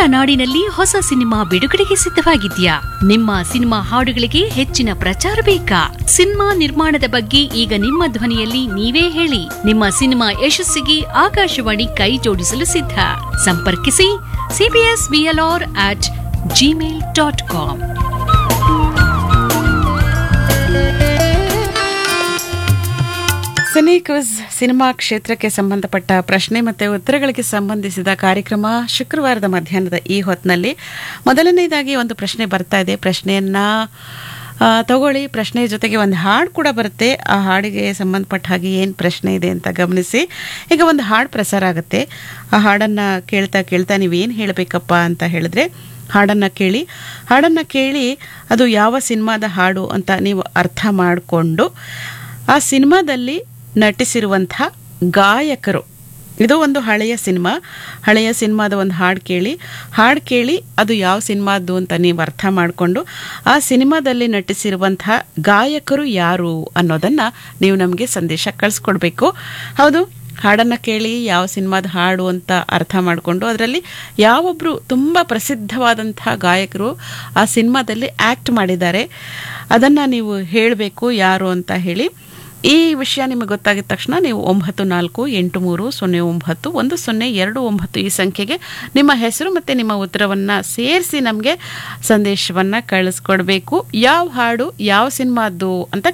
ನಾಡಿನಲ್ಲಿ ಹೊಸ ಸಿನಿಮಾ ಬಿಡುಗಡೆಗೆ ಸಿದ್ಧವಾಗಿದ್ಯಾ ನಿಮ್ಮ ಸಿನಿಮಾ ಹಾಡುಗಳಿಗೆ ಹೆಚ್ಚಿನ ಪ್ರಚಾರ ಬೇಕಾ ಸಿನಿಮಾ ನಿರ್ಮಾಣದ ಬಗ್ಗೆ ಈಗ ನಿಮ್ಮ ಧ್ವನಿಯಲ್ಲಿ ನೀವೇ ಹೇಳಿ ನಿಮ್ಮ ಸಿನಿಮಾ ಯಶಸ್ಸಿಗೆ ಆಕಾಶವಾಣಿ ಕೈ ಜೋಡಿಸಲು ಸಿದ್ಧ ಸಂಪರ್ಕಿಸಿ C B S B L R at gmail dot com cine quiz cinema ಕ್ಷೇತ್ರಕ್ಕೆ ಸಂಬಂಧಪಟ್ಟ ಪ್ರಶ್ನೆ ಮತ್ತು ಉತ್ತರಗಳಿಗೆ ಸಂಬಂಧಿಸಿದ ಕಾರ್ಯಕ್ರಮ ಶುಕ್ರವಾರದ ಮಧ್ಯಾಹ್ನದ ಈ ಹೊತ್ತಿನಲ್ಲಿ ಮೊದಲನೇದಾಗಿ ಒಂದು ಪ್ರಶ್ನೆ ಬರ್ತಾ ಇದೆ ಪ್ರಶ್ನೆಯನ್ನ ಆ, ತಗೊಳ್ಳಿ ಪ್ರಶ್ನೆ ಜೊತೆಗೆ ಒಂದು ಹಾಡು ಕೂಡ ಬರುತ್ತೆ ಆ ಹಾಡಿಗೆ ಸಂಬಂಧಪಟ್ಟ ಹಾಗೆ ಏನು ಪ್ರಶ್ನೆ ಇದೆ ಅಂತ ಗಮನಿಸಿ ಈಗ ಒಂದು ಹಾಡು ಪ್ರಸಾರ ಆಗುತ್ತೆ ಆ ಹಾಡನ್ನು ಕೇಳ್ತಾ ಕೇಳ್ತಾ ನೀವೇನು ಹೇಳಬೇಕಪ್ಪ ಅಂತ ಹೇಳಿದ್ರೆ ಹಾಡನ್ನು ಕೇಳಿ ಹಾಡನ್ನು ಕೇಳಿ ಅದು ಯಾವ ಸಿನಿಮಾದ ಹಾಡು ಅಂತ ನೀವು ಅರ್ಥ ಮಾಡಿಕೊಂಡು ಆ ಸಿನಿಮಾದಲ್ಲಿ ನಟಿಸಿರುವಂಥ ಗಾಯಕರು ಇದು ಒಂದು ಹಳೆಯ ಸಿನಿಮಾ ಹಳೆಯ ಸಿನಿಮಾದ ಒಂದು ಹಾಡು ಕೇಳಿ ಹಾಡು ಕೇಳಿ ಅದು ಯಾವ ಸಿನಿಮಾದ್ದು ಅಂತ ನೀವು ಅರ್ಥ ಮಾಡಿಕೊಂಡು ಆ ಸಿನಿಮಾದಲ್ಲಿ ನಟಿಸಿರುವಂಥ ಗಾಯಕರು ಯಾರು ಅನ್ನೋದನ್ನು ನೀವು ನಮಗೆ ಸಂದೇಶ ಕಳಿಸ್ಕೊಡ್ಬೇಕು ಹೌದು ಹಾಡನ್ನು ಕೇಳಿ ಯಾವ ಸಿನಿಮಾದ ಹಾಡು ಅಂತ ಅರ್ಥ ಮಾಡಿಕೊಂಡು ಅದರಲ್ಲಿ ಯಾವೊಬ್ಬರು ತುಂಬ ಪ್ರಸಿದ್ಧವಾದಂಥ ಗಾಯಕರು ಆ ಸಿನಿಮಾದಲ್ಲಿ ಆ್ಯಕ್ಟ್ ಮಾಡಿದ್ದಾರೆ ಅದನ್ನು ನೀವು ಹೇಳಬೇಕು ಯಾರು ಅಂತ ಹೇಳಿ ಈ ವಿಷಯ ನಿಮಗೆ ಗೊತ್ತಾಗಿದ ತಕ್ಷಣ ನೀವು ಒಂಬತ್ತು ನಾಲ್ಕು ಎಂಟು ಮೂರು ಸೊನ್ನೆ ಒಂಬತ್ತು ಒಂದು ಸೊನ್ನೆ ಎರಡು ಒಂಬತ್ತು ಈ ಸಂಖ್ಯೆಗೆ ನಿಮ್ಮ ಹೆಸರು ಮತ್ತು ನಿಮ್ಮ ಉತ್ತರವನ್ನು ಸೇರಿಸಿ ನಮಗೆ ಸಂದೇಶವನ್ನು ಕಳಿಸ್ಕೊಡ್ಬೇಕು ಯಾವ ಹಾಡು ಯಾವ ಸಿನಿಮಾದ್ದು ಅಂತ